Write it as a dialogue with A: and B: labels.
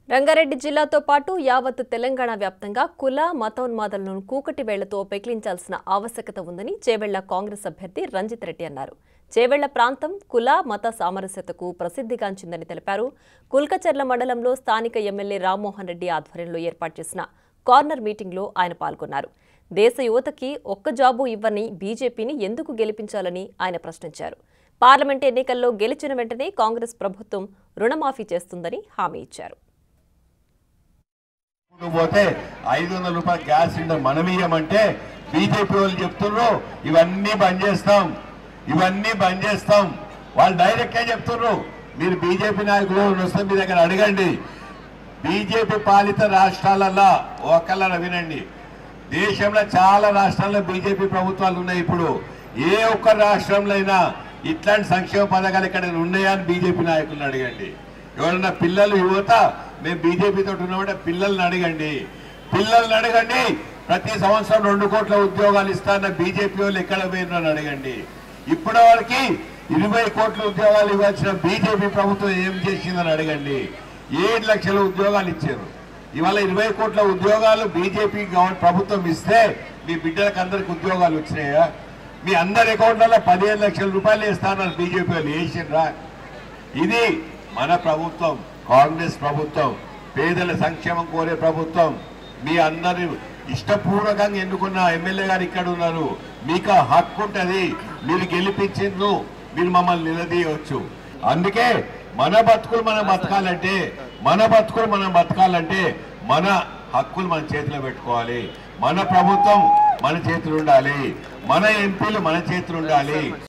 A: రంగారెడ్డి జిల్లాతో పాటు యావత్ తెలంగాణ వ్యాప్తంగా కుల మతోన్మాదాలను కూకటి వేళ్లతో పెకిలించాల్సిన ఆవశ్యకత ఉందని చేవెళ్ల కాంగ్రెస్ అభ్యర్థి రంజిత్ రెడ్డి అన్నారు చేవెళ్ల ప్రాంతం కుల మత సామరస్యతకు ప్రసిద్ధిగాంచిందని తెలిపారు కుల్కచర్ల మండలంలో స్థానిక ఎమ్మెల్యే రామ్మోహన్ రెడ్డి ఆధ్వర్యంలో ఏర్పాటు చేసిన కార్నర్ మీటింగ్లో ఆయన పాల్గొన్నారు దేశ యువతకి ఒక్క జాబు ఇవ్వని బీజేపీని ఎందుకు గెలిపించాలని ఆయన ప్రశ్నించారు పార్లమెంట్ ఎన్నికల్లో గెలిచిన వెంటనే కాంగ్రెస్ ప్రభుత్వం రుణమాఫీ చేస్తుందని హామీ ఇచ్చారు
B: నువ్వు పోతే ఐదు వందల రూపాయల గ్యాస్ సిలిండర్ మనమీయమంటే బీజేపీ వాళ్ళు చెప్తున్నారు ఇవన్నీ బంద్ చేస్తాం ఇవన్నీ బంద్ చేస్తాం వాళ్ళు డైరెక్ట్ గా చెప్తున్నారు మీరు బీజేపీ నాయకులు వస్తే మీ దగ్గర అడగండి బీజేపీ పాలిత రాష్ట్రాలల్లో ఒకళ్ళ వినండి దేశంలో చాలా రాష్ట్రాల్లో బీజేపీ ప్రభుత్వాలు ఉన్నాయి ఇప్పుడు ఏ ఒక్క రాష్ట్రంలో అయినా ఇట్లాంటి సంక్షేమ పథకాలు ఇక్కడ ఉన్నాయా అని బీజేపీ నాయకులను అడగండి ఎవరన్నా పిల్లలు యువత మేము బీజేపీ తోటి ఉన్నామంటే పిల్లల్ని అడగండి పిల్లల్ని అడగండి ప్రతి సంవత్సరం రెండు కోట్ల ఉద్యోగాలు ఇస్తాన్న బీజేపీ వాళ్ళు ఎక్కడ పోయినారని అడగండి ఇప్పటి వరకు ఇరవై కోట్ల ఉద్యోగాలు ఇవ్వాల్సిన బీజేపీ ప్రభుత్వం ఏం చేసిందని అడగండి ఏడు లక్షల ఉద్యోగాలు ఇచ్చారు ఇవాళ ఇరవై కోట్ల ఉద్యోగాలు బీజేపీ గవర్నమెంట్ ప్రభుత్వం ఇస్తే మీ బిడ్డలకు అందరికి ఉద్యోగాలు వచ్చినాయా మీ అందరి అకౌంట్లలో పదిహేను లక్షల రూపాయలు ఇస్తానన్నారు బీజేపీ వాళ్ళు వేసిండ్రా ఇది మన ప్రభుత్వం కాంగ్రెస్ ప్రభుత్వం పేదల సంక్షేమం కోరే ప్రభుత్వం మీ అందరి ఇష్టపూర్వకంగా ఎన్నుకున్న ఎమ్మెల్యే గారు ఇక్కడ ఉన్నారు మీకు ఆ హక్కు ఉంటది మీరు గెలిపించిండ్రు మీరు మమ్మల్ని నిలదీయవచ్చు అందుకే మన బతుకులు మనం బతకాలంటే మన బతుకులు మనం బతకాలంటే మన హక్కులు మన చేతిలో పెట్టుకోవాలి మన ప్రభుత్వం మన చేతులు ఉండాలి మన ఎంపీలు మన చేతులు ఉండాలి